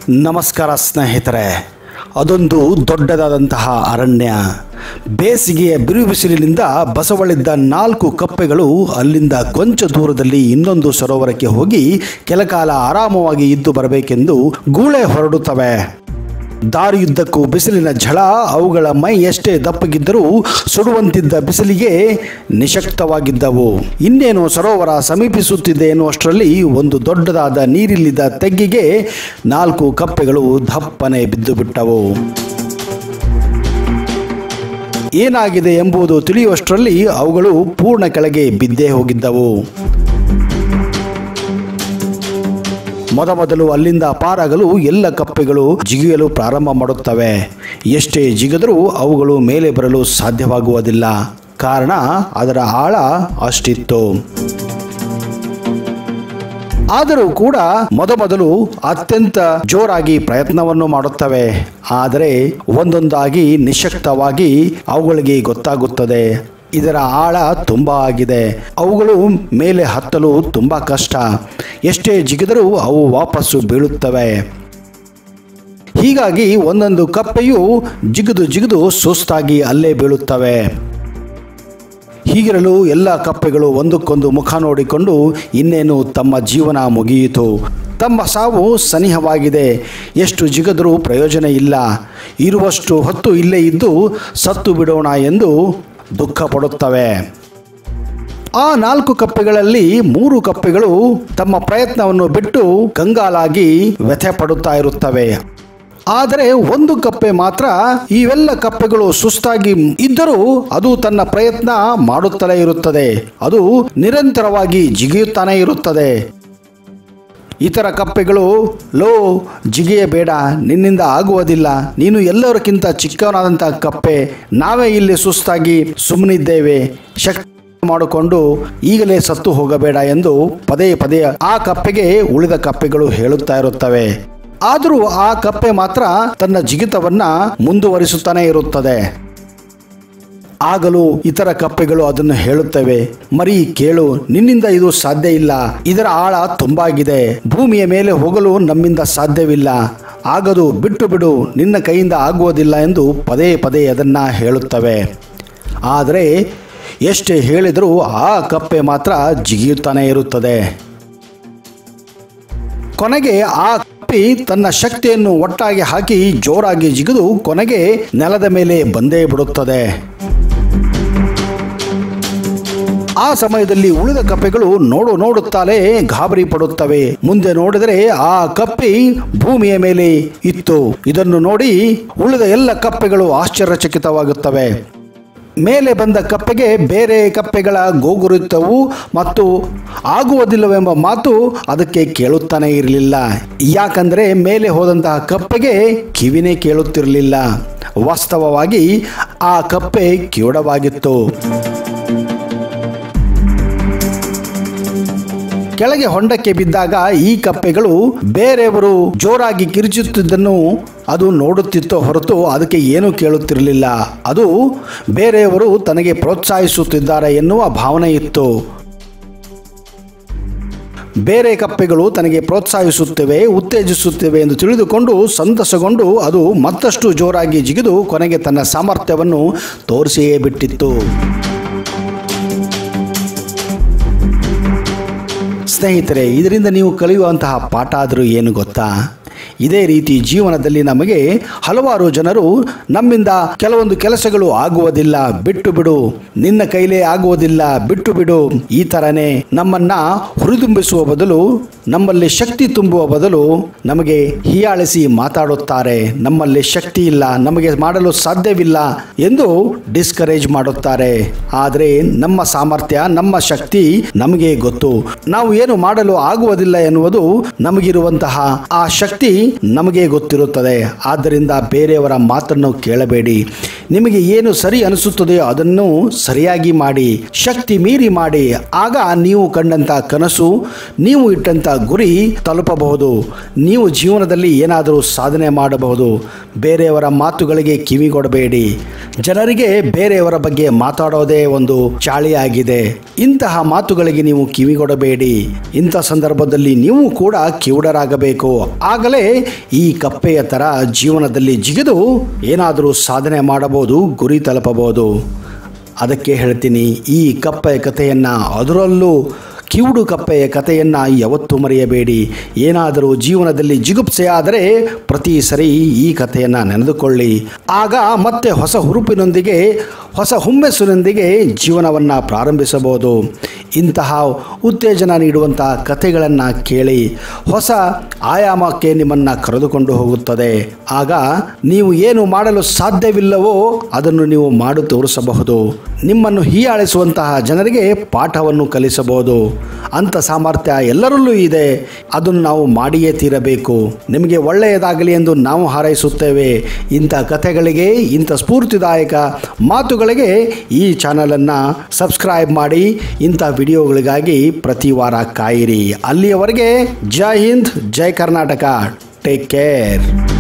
ನಮಸ್ಕಾರ ಸ್ನೇಹಿತರೆ ಅದೊಂದು ದೊಡ್ಡದಾದಂತಹ ಅರಣ್ಯ ಬೇಸಿಗೆಯ ಬಿರು ಬಿಸಿಲಿನಿಂದ ಬಸವಳಿದ್ದ ನಾಲ್ಕು ಕಪ್ಪೆಗಳು ಅಲ್ಲಿಂದ ಕೊಂಚ ದೂರದಲ್ಲಿ ಇನ್ನೊಂದು ಸರೋವರಕ್ಕೆ ಹೋಗಿ ಕೆಲಕಾಲ ಆರಾಮವಾಗಿ ಇದ್ದು ಬರಬೇಕೆಂದು ಗೂಳೆ ಹೊರಡುತ್ತವೆ ದಾರಿಯುದ್ದಕ್ಕೂ ಬಿಸಿಲಿನ ಝಳ ಅವುಗಳ ಮೈ ಎಷ್ಟೇ ದಪ್ಪಗಿದ್ದರೂ ಸುಡುವಂತಿದ್ದ ಬಿಸಿಲಿಗೆ ನಿಶಕ್ತವಾಗಿದ್ದವು ಇನ್ನೇನು ಸರೋವರ ಸಮೀಪಿಸುತ್ತಿದೆ ಎನ್ನುವಷ್ಟರಲ್ಲಿ ಒಂದು ದೊಡ್ಡದಾದ ನೀರಿಲ್ಲಿದ್ದ ತೆಗ್ಗಿಗೆ ನಾಲ್ಕು ಕಪ್ಪೆಗಳು ದಪ್ಪನೆ ಬಿದ್ದು ಬಿಟ್ಟವು ಏನಾಗಿದೆ ಎಂಬುದು ತಿಳಿಯುವಷ್ಟರಲ್ಲಿ ಅವುಗಳು ಪೂರ್ಣ ಕೆಳಗೆ ಬಿದ್ದೇ ಹೋಗಿದ್ದವು ಮೊದಮೊದಲು ಅಲ್ಲಿಂದ ಪಾರಾಗಲು ಎಲ್ಲ ಕಪ್ಪೆಗಳು ಜಿಗಿಯಲು ಪ್ರಾರಂಭ ಮಾಡುತ್ತವೆ ಎಷ್ಟೇ ಜಿಗಿದರೂ ಅವುಗಳು ಮೇಲೆ ಬರಲು ಸಾಧ್ಯವಾಗುವುದಿಲ್ಲ ಕಾರಣ ಅದರ ಆಳ ಅಷ್ಟಿತ್ತು ಆದರೂ ಕೂಡ ಮೊದಮೊದಲು ಅತ್ಯಂತ ಜೋರಾಗಿ ಪ್ರಯತ್ನವನ್ನು ಮಾಡುತ್ತವೆ ಆದರೆ ಒಂದೊಂದಾಗಿ ನಿಶಕ್ತವಾಗಿ ಅವುಗಳಿಗೆ ಗೊತ್ತಾಗುತ್ತದೆ ಇದರ ಆಳ ತುಂಬ ಆಗಿದೆ ಅವುಗಳು ಮೇಲೆ ಹತ್ತಲು ತುಂಬ ಕಷ್ಟ ಎಷ್ಟೇ ಜಿಗಿದರೂ ಅವು ವಾಪಸ್ಸು ಬೀಳುತ್ತವೆ ಹೀಗಾಗಿ ಒಂದೊಂದು ಕಪ್ಪೆಯು ಜಿಗಿದು ಜಿಗಿದು ಸುಸ್ತಾಗಿ ಅಲ್ಲೇ ಬೀಳುತ್ತವೆ ಹೀಗಿರಲು ಎಲ್ಲ ಕಪ್ಪೆಗಳು ಒಂದಕ್ಕೊಂದು ಮುಖ ನೋಡಿಕೊಂಡು ಇನ್ನೇನು ತಮ್ಮ ಜೀವನ ಮುಗಿಯಿತು ತಮ್ಮ ಸಾವು ಸನಿಹವಾಗಿದೆ ಎಷ್ಟು ಜಿಗದರೂ ಪ್ರಯೋಜನ ಇಲ್ಲ ಇರುವಷ್ಟು ಹೊತ್ತು ಇಲ್ಲೇ ಇದ್ದು ಸತ್ತು ಬಿಡೋಣ ಎಂದು ದುಃಖ ಪಡುತ್ತವೆ ಆ ನಾಲ್ಕು ಕಪ್ಪೆಗಳಲ್ಲಿ ಮೂರು ಕಪ್ಪೆಗಳು ತಮ್ಮ ಪ್ರಯತ್ನವನ್ನು ಬಿಟ್ಟು ಕಂಗಾಲಾಗಿ ವ್ಯಥೆ ಪಡುತ್ತಾ ಇರುತ್ತವೆ ಆದರೆ ಒಂದು ಕಪ್ಪೆ ಮಾತ್ರ ಇವೆಲ್ಲ ಕಪ್ಪೆಗಳು ಸುಸ್ತಾಗಿ ಇದ್ದರೂ ಅದು ತನ್ನ ಪ್ರಯತ್ನ ಮಾಡುತ್ತಲೇ ಇರುತ್ತದೆ ಅದು ನಿರಂತರವಾಗಿ ಜಿಗಿಯುತ್ತಾನೆ ಇರುತ್ತದೆ ಇತರ ಕಪ್ಪೆಗಳು ಲೋ ಜಿಗಿಯಬೇಡ ನಿನ್ನಿಂದ ಆಗುವುದಿಲ್ಲ ನೀನು ಎಲ್ಲರಕ್ಕಿಂತ ಚಿಕ್ಕವನಾದಂಥ ಕಪ್ಪೆ ನಾವೇ ಇಲ್ಲಿ ಸುಸ್ತಾಗಿ ಸುಮ್ಮನಿದ್ದೇವೆ ಶಕ್ತಿ ಮಾಡಿಕೊಂಡು ಈಗಲೇ ಸತ್ತು ಹೋಗಬೇಡ ಎಂದು ಪದೇ ಪದೇ ಆ ಕಪ್ಪೆಗೆ ಉಳಿದ ಕಪ್ಪೆಗಳು ಹೇಳುತ್ತಾ ಇರುತ್ತವೆ ಆದರೂ ಆ ಕಪ್ಪೆ ಮಾತ್ರ ತನ್ನ ಜಿಗಿತವನ್ನ ಮುಂದುವರಿಸುತ್ತಾನೆ ಇರುತ್ತದೆ ಆಗಲೂ ಇತರ ಕಪ್ಪೆಗಳು ಅದನ್ನು ಹೇಳುತ್ತವೆ ಮರಿ ಕೇಳು ನಿನ್ನಿಂದ ಇದು ಸಾಧ್ಯ ಇಲ್ಲ ಇದರ ಆಳ ತುಂಬಾಗಿದೆ ಭೂಮಿಯ ಮೇಲೆ ಹೋಗಲು ನಮ್ಮಿಂದ ಸಾಧ್ಯವಿಲ್ಲ ಆಗದು ಬಿಟ್ಟು ಬಿಡು ನಿನ್ನ ಕೈಯಿಂದ ಆಗುವುದಿಲ್ಲ ಎಂದು ಪದೇ ಪದೇ ಅದನ್ನ ಹೇಳುತ್ತವೆ ಆದರೆ ಎಷ್ಟೇ ಹೇಳಿದರೂ ಆ ಕಪ್ಪೆ ಮಾತ್ರ ಜಿಗಿಯುತ್ತಾನೆ ಇರುತ್ತದೆ ಕೊನೆಗೆ ಆ ಕಪ್ಪಿ ತನ್ನ ಶಕ್ತಿಯನ್ನು ಒಟ್ಟಾಗಿ ಹಾಕಿ ಜೋರಾಗಿ ಜಿಗಿದು ಕೊನೆಗೆ ನೆಲದ ಮೇಲೆ ಬಂದೇ ಬಿಡುತ್ತದೆ ಆ ಸಮಯದಲ್ಲಿ ಉಳಿದ ಕಪ್ಪೆಗಳು ನೋಡು ನೋಡುತ್ತಾಲೇ ಗಾಬರಿ ಪಡುತ್ತವೆ ಮುಂದೆ ನೋಡಿದರೆ ಆ ಕಪ್ಪಿ ಭೂಮಿಯ ಮೇಲೆ ಇತ್ತು ಇದನ್ನು ನೋಡಿ ಉಳಿದ ಎಲ್ಲ ಕಪ್ಪೆಗಳು ಆಶ್ಚರ್ಯಚಕಿತವಾಗುತ್ತವೆ ಮೇಲೆ ಬಂದ ಕಪ್ಪೆಗೆ ಬೇರೆ ಕಪ್ಪೆಗಳ ಗೋಗುರುತ್ತವು ಮತ್ತು ಆಗುವುದಿಲ್ಲವೆಂಬ ಮಾತು ಅದಕ್ಕೆ ಕೇಳುತ್ತಾನೆ ಇರಲಿಲ್ಲ ಯಾಕಂದರೆ ಮೇಲೆ ಹೋದಂತಹ ಕಪ್ಪೆಗೆ ಕಿವಿನೇ ಕೇಳುತ್ತಿರಲಿಲ್ಲ ವಾಸ್ತವವಾಗಿ ಆ ಕಪ್ಪೆ ಕಿವುಡವಾಗಿತ್ತು ಕೆಳಗೆ ಹೊಂಡಕ್ಕೆ ಬಿದ್ದಾಗ ಈ ಕಪ್ಪೆಗಳು ಬೇರೆಯವರು ಜೋರಾಗಿ ಕಿರುಚುತ್ತಿದ್ದನ್ನು ಅದು ನೋಡುತ್ತಿತ್ತೋ ಹೊರತು ಅದಕ್ಕೆ ಏನೂ ಕೇಳುತ್ತಿರಲಿಲ್ಲ ಅದು ಬೇರೆಯವರು ತನಗೆ ಪ್ರೋತ್ಸಾಹಿಸುತ್ತಿದ್ದಾರೆ ಎನ್ನುವ ಭಾವನೆ ಇತ್ತು ಬೇರೆ ಕಪ್ಪೆಗಳು ತನಗೆ ಪ್ರೋತ್ಸಾಹಿಸುತ್ತವೆ ಉತ್ತೇಜಿಸುತ್ತವೆ ಎಂದು ತಿಳಿದುಕೊಂಡು ಸಂತಸಗೊಂಡು ಅದು ಮತ್ತಷ್ಟು ಜೋರಾಗಿ ಜಿಗಿದು ಕೊನೆಗೆ ತನ್ನ ಸಾಮರ್ಥ್ಯವನ್ನು ತೋರಿಸಿಯೇ ಬಿಟ್ಟಿತ್ತು ಸ್ನೇಹಿತರೆ ಇದರಿಂದ ನೀವು ಕಲಿಯುವಂತಹ ಪಾಠ ಆದರೂ ಏನು ಗೊತ್ತಾ ಇದೇ ರೀತಿ ಜೀವನದಲ್ಲಿ ನಮಗೆ ಹಲವಾರು ಜನರು ನಮ್ಮಿಂದ ಕೆಲವೊಂದು ಕೆಲಸಗಳು ಆಗುವುದಿಲ್ಲ ಬಿಟ್ಟು ಬಿಡು ನಿನ್ನ ಕೈಲೇ ಆಗುವುದಿಲ್ಲ ಬಿಟ್ಟು ಬಿಡು ಈ ಥರನೇ ನಮ್ಮನ್ನ ಹುರಿದುಂಬಿಸುವ ಬದಲು ನಮ್ಮಲ್ಲಿ ಶಕ್ತಿ ತುಂಬುವ ಬದಲು ನಮಗೆ ಹೀಯಾಳಿಸಿ ಮಾತಾಡುತ್ತಾರೆ ನಮ್ಮಲ್ಲಿ ಶಕ್ತಿ ಇಲ್ಲ ನಮಗೆ ಮಾಡಲು ಸಾಧ್ಯವಿಲ್ಲ ಎಂದು ಡಿಸ್ಕರೇಜ್ ಮಾಡುತ್ತಾರೆ ಆದರೆ ನಮ್ಮ ಸಾಮರ್ಥ್ಯ ನಮ್ಮ ಶಕ್ತಿ ನಮಗೆ ಗೊತ್ತು ನಾವು ಏನು ಮಾಡಲು ಆಗುವುದಿಲ್ಲ ಎನ್ನುವುದು ನಮಗಿರುವಂತಹ ಆ ಶಕ್ತಿ ನಮಗೆ ಗೊತ್ತಿರುತ್ತದೆ ಆದ್ದರಿಂದ ಬೇರೆಯವರ ಮಾತನ್ನು ಕೇಳಬೇಡಿ ನಿಮಗೆ ಏನು ಸರಿ ಅನಿಸುತ್ತದೆಯೋ ಅದನ್ನು ಸರಿಯಾಗಿ ಮಾಡಿ ಶಕ್ತಿ ಮೀರಿ ಮಾಡಿ ಆಗ ನೀವು ಕಂಡಂಥ ಕನಸು ನೀವು ಇಟ್ಟಂಥ ಗುರಿ ತಲುಪಬಹುದು ನೀವು ಜೀವನದಲ್ಲಿ ಏನಾದರೂ ಸಾಧನೆ ಮಾಡಬಹುದು ಬೇರೆಯವರ ಮಾತುಗಳಿಗೆ ಕಿವಿ ಕೊಡಬೇಡಿ ಜನರಿಗೆ ಬೇರೆಯವರ ಬಗ್ಗೆ ಮಾತಾಡೋದೇ ಒಂದು ಚಾಳಿಯಾಗಿದೆ ಇಂತಹ ಮಾತುಗಳಿಗೆ ನೀವು ಕಿವಿ ಕೊಡಬೇಡಿ ಇಂಥ ಸಂದರ್ಭದಲ್ಲಿ ನೀವು ಕೂಡ ಕಿವುಡರಾಗಬೇಕು ಆಗಲೇ ಈ ಕಪ್ಪೆಯ ಥರ ಜೀವನದಲ್ಲಿ ಜಿಗಿದು ಏನಾದರೂ ಸಾಧನೆ ಮಾಡಬಹುದು ಗುರಿ ತಲುಪಬಹುದು ಅದಕ್ಕೆ ಹೇಳ್ತೀನಿ ಈ ಕಪ್ಪೆಯ ಕಥೆಯನ್ನು ಅದರಲ್ಲೂ ಕಿವುಡು ಕಪ್ಪೆಯ ಕಥೆಯನ್ನು ಯಾವತ್ತೂ ಮರೆಯಬೇಡಿ ಏನಾದರೂ ಜೀವನದಲ್ಲಿ ಜಿಗುಪ್ಸೆ ಆದರೆ ಪ್ರತಿ ಸರಿ ಈ ಕಥೆಯನ್ನು ನೆನೆದುಕೊಳ್ಳಿ ಆಗ ಮತ್ತೆ ಹೊಸ ಹುರುಪಿನೊಂದಿಗೆ ಹೊಸ ಹುಮ್ಮೆಸ್ಸಿನೊಂದಿಗೆ ಜೀವನವನ್ನು ಪ್ರಾರಂಭಿಸಬಹುದು ಇಂತಹ ಉತ್ತೇಜನ ನೀಡುವಂತಹ ಕಥೆಗಳನ್ನು ಕೇಳಿ ಹೊಸ ಆಯಾಮಕ್ಕೆ ನಿಮ್ಮನ್ನು ಕರೆದುಕೊಂಡು ಹೋಗುತ್ತದೆ ಆಗ ನೀವು ಏನು ಮಾಡಲು ಸಾಧ್ಯವಿಲ್ಲವೋ ಅದನ್ನು ನೀವು ಮಾಡಿ ತೋರಿಸಬಹುದು ನಿಮ್ಮನ್ನು ಹೀಯಾಳಿಸುವಂತಹ ಜನರಿಗೆ ಪಾಠವನ್ನು ಕಲಿಸಬಹುದು ಅಂಥ ಸಾಮರ್ಥ್ಯ ಎಲ್ಲರಲ್ಲೂ ಇದೆ ಅದನ್ನು ನಾವು ಮಾಡಿಯೇ ತೀರಬೇಕು ನಿಮಗೆ ಒಳ್ಳೆಯದಾಗಲಿ ಎಂದು ನಾವು ಹಾರೈಸುತ್ತೇವೆ ಇಂಥ ಕಥೆಗಳಿಗೆ ಇಂಥ ಸ್ಫೂರ್ತಿದಾಯಕ ಮಾತುಗಳಿಗೆ ಈ ಚಾನಲನ್ನು ಸಬ್ಸ್ಕ್ರೈಬ್ ಮಾಡಿ ಇಂಥ ವಿಡಿಯೋಗಳಿಗಾಗಿ ಪ್ರತಿ ವಾರ ಕಾಯಿರಿ ಅಲ್ಲಿಯವರೆಗೆ ಜೈ ಹಿಂದ್ ಜೈ ಕರ್ನಾಟಕ ಟೇಕ್ ಕೇರ್